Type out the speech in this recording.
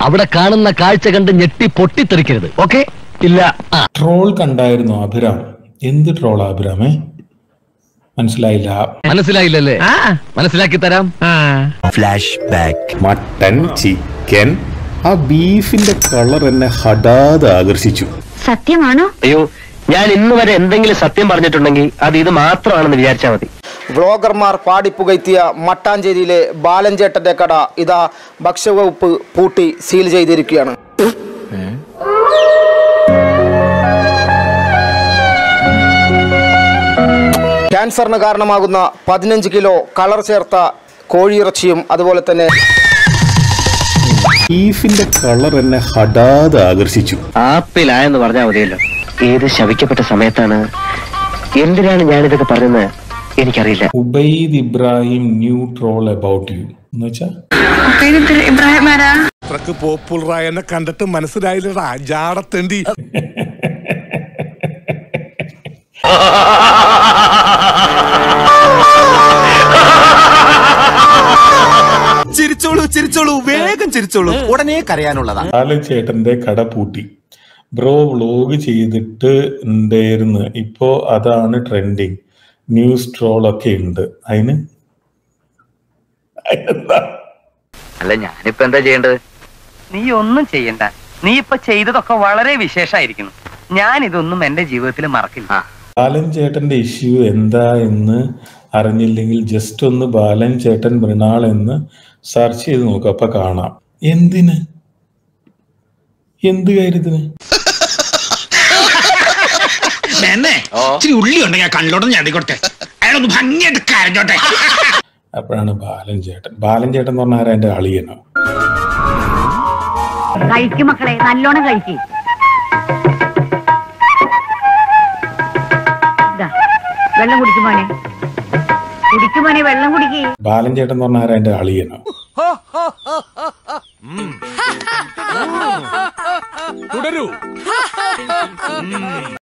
അവിടെ കാണുന്ന കാഴ്ച കണ്ട് ഞെട്ടി പൊട്ടിത്തെറിക്കരുത് ഓക്കെ ഇല്ല ആ ട്രോൾ കണ്ടായിരുന്നോ അഭിരാം എന്ത് ട്രോൾ അഭിരാമേ മനസ്സിലായില്ല മനസ്സിലായില്ലല്ലേ മനസ്സിലാക്കി തരാം മട്ടൻ ചിക്കൻ ആ ബീഫിന്റെ കളർ എന്നെ ഹഠാതെ ആകർഷിച്ചു സത്യമാണോ അയ്യോ ഞാൻ ഇന്ന് വരെ എന്തെങ്കിലും സത്യം പറഞ്ഞിട്ടുണ്ടെങ്കിൽ അത് ഇത് മാത്രമാണെന്ന് വിചാരിച്ചാൽ മതി വ്ളോഗർമാർ പാടിപ്പുകയറ്റിയ മട്ടാഞ്ചേരിയിലെ ബാലൻചേട്ടന്റെ കട ഇതാ ഭക്ഷ്യവകുപ്പ് പൂട്ടി സീൽ ചെയ്തിരിക്കുകയാണ് ക്യാൻസറിന് കാരണമാകുന്ന പതിനഞ്ച് കിലോ കളർ ചേർത്ത കോഴിയിറച്ചിയും അതുപോലെ തന്നെ ബീഫിന്റെ കളർ എന്നെ ഹഠാതെ ആകർഷിച്ചു ആപ്പിലായെന്ന് പറഞ്ഞാൽ മതിയല്ലോ ഏത് ശവിക്കപ്പെട്ട സമയത്താണ് എന്തിനാണ് ഞാനിതൊക്കെ പറഞ്ഞത് എനിക്കറിയില്ല Ubaid Ibrahim new troll about you എന്ന് വെച്ചാ അത്രക്ക് പോപ്പുലറായ എന്നെ കണ്ടിട്ട് മനസ്സിലായില്ലടാ ജാടത്തേണ്ടി ചിരിച്ചോളൂ ചിരിച്ചോളൂ വേഗം ചിരിച്ചോളൂ ഉടനെ കരയാനുള്ളതാ ബാലൻ ചേട്ടന്റെ കട പൂട്ടി ബ്രോ വ്ലോഗ് ചെയ്തിട്ട് ഉണ്ടായിരുന്നു ഇപ്പോ അതാണ് ട്രെൻഡിങ് ന്യൂസ് ട്രോൾ ഒക്കെ ഉണ്ട് അതിന് അതിനെന്താ അല്ല ഞാനിപ്പോ എന്താ ചെയ്യേണ്ടത് നീ ഒന്നും ചെയ്യണ്ട നീ ഇപ്പൊ ചെയ്തതൊക്കെ വളരെ വിശേഷമായിരിക്കുന്നു ഞാൻ ഇതൊന്നും എന്റെ ജീവിതത്തിൽ മറക്കില്ല ബാലൻ ചേട്ടന്റെ ഇഷ്യൂ എന്താ എന്ന് അറിഞ്ഞില്ലെങ്കിൽ ജസ്റ്റ് ഒന്ന് ബാലൻ ചേട്ടൻ മൃണാൾ എന്ന് സെർച്ച് ചെയ്ത് നോക്കുക അപ്പൊ കാണാം എന്തിന് എന്ത് കാര്യത്തിന് ഇച്ചിരി ഉള്ളി ഉണ്ടെങ്കിൽ കണ്ണിലോട്ട് ഞടിക്കോട്ടെ അയാളൊന്ന് ഭംഗിയായിട്ട് കരഞ്ഞോട്ടെ അപ്പോഴാണ് ബാലൻ ചേട്ടൻ ബാലൻ ചേട്ടൻ എന്ന് പറഞ്ഞാൽ ആരാ എന്റെ അളിയനോ കഴിക്കും മക്കളെ നല്ലോണം കഴിക്കും വെള്ളം കുടിക്കും മോനെ കുടിക്കും മോനെ വെള്ളം കുടിക്കേ ബാലൻ ചേട്ടൻ എന്ന് പറഞ്ഞാൽ ആരാ എന്റെ അളിയനോ തുടരൂ